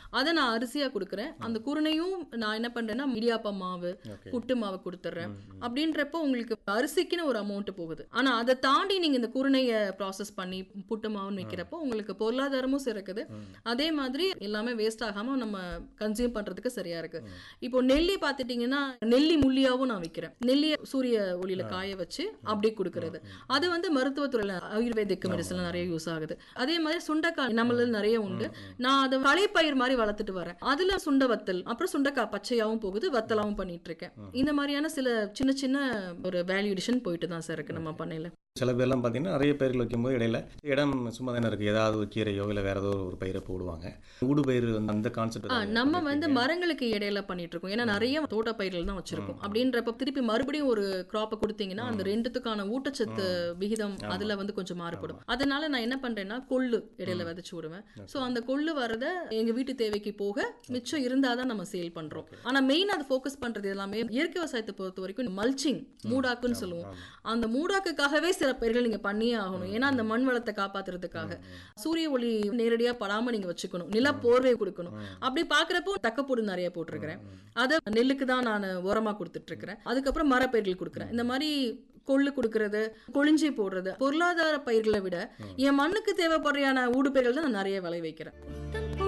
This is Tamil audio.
அதை நான் அரிசியா கொடுக்குறேன் அந்த குருணையும் நான் என்ன பண்றேன்னா இடியாப்ப மாவு ஓகே புட்டு மாவு கொடுத்துட்றேன் அப்படின்றப்போ உங்களுக்கு அரிசிக்குன்னு ஒரு அமௌண்ட் போகுது ஆனா அதை தாண்டி நீங்க இந்த குருணையை ப்ராசஸ் பண்ணி புட்டு மாவுன்னு வைக்கிறப்போ உங்களுக்கு பொருளாதாரமும் சிறக்குது அதே மாதிரி எல்லாமே வேஸ்ட் ஆகாம நம்ம கன்சியூம் பண்றதுக்கு சரியா இருக்கு இப்போ நெல்லி பார்த்துட்டீங்கன்னா நெல்லி முள்ளியாவும் நான் விற்கிறேன் நெல்லியை சூரிய ஒளியில காய வச்சு அப்படியே கொடுக்கறது அது வந்து மருத்துவத்துறையில ஆயுர்வேதிக் மெடிசன்ல நிறைய யூஸ் ஆகுது அதே மாதிரி சுண்டைக்காய் நம்மள நிறைய உண்டு நான் அதை களைப்பயிர் மாதிரி வளர்த்துட்டு வரேன் அதுல சுண்ட வத்தல் அப்புறம் சுண்டைக்காய் பச்சையாவும் போகுது வத்தலாவும் பண்ணிட்டு இருக்கேன் இந்த மாதிரியான சில சின்ன சின்ன ஒரு வேல்யூ எடிஷன் போயிட்டு தான் சார் இருக்கு நம்ம பண்ணையில சில பேர்லாம் பார்த்தீங்கன்னா நிறைய பயிர்கள் வைக்கும்போது இடையில இடம் சும்மா தானே இருக்குது ஏதாவது ஒரு கீரையோ இல்லை வேற ஏதோ ஒரு பயிரை போடுவாங்க ஊடு பயிர் வந்து அந்த ஆ, கான்செப்ட் நம்ம வந்து மரங்களுக்கு இடையில பண்ணிட்டு இருக்கோம் ஏன்னா நிறைய தோட்ட பயிர்கள் தான் வச்சிருக்கோம் அப்படின்றப்ப திருப்பி மறுபடியும் ஒரு கிராப்பை கொடுத்தீங்கன்னா அந்த ரெண்டுத்துக்கான ஊட்டச்சத்து விகிதம் அதுல வந்து கொஞ்சம் மாறுபடும் அதனால நான் என்ன பண்றேன்னா கொள்ளு இடையில விதைச்சு விடுவேன் சோ அந்த கொள்ளு வரத எங்க வீட்டு தேவைக்கு போக மிச்சம் இருந்தாதான் நம்ம சேல் பண்றோம் ஆனா மெயின் அது ஃபோக்கஸ் பண்றது எல்லாமே இயற்கை விவசாயத்தை பொறுத்த வரைக்கும் மல்ச்சிங் மூடாக்குன்னு சொல்லுவோம் அந்த மூடாக்குக்காகவே சில பயிர்கள் நீங்க பண்ணியே ஆகணும் ஏன்னா அந்த மண் வளத்தை காப்பாத்துறதுக்காக சூரிய ஒளி நேரடியா படாம நீங்க வச்சுக்கணும் நில போர்வை கொடுக்கணும் அப்படி பாக்குறப்போ தக்கப்பொடி நிறைய போட்டிருக்கிறேன் அதை நெல்லுக்கு தான் நான் உரமா கொடுத்துட்டு இருக்கிறேன் அதுக்கப்புறம் மரப்பயிர்கள் கொடுக்குறேன் இந்த மாதிரி கொள்ளு கொடுக்கறது கொழிஞ்சி போடுறது பொருளாதார பயிர்களை விட என் மண்ணுக்கு தேவைப்படுறையான ஊடுபயிர்கள் தான் நான் நிறைய விளை வைக்கிறேன்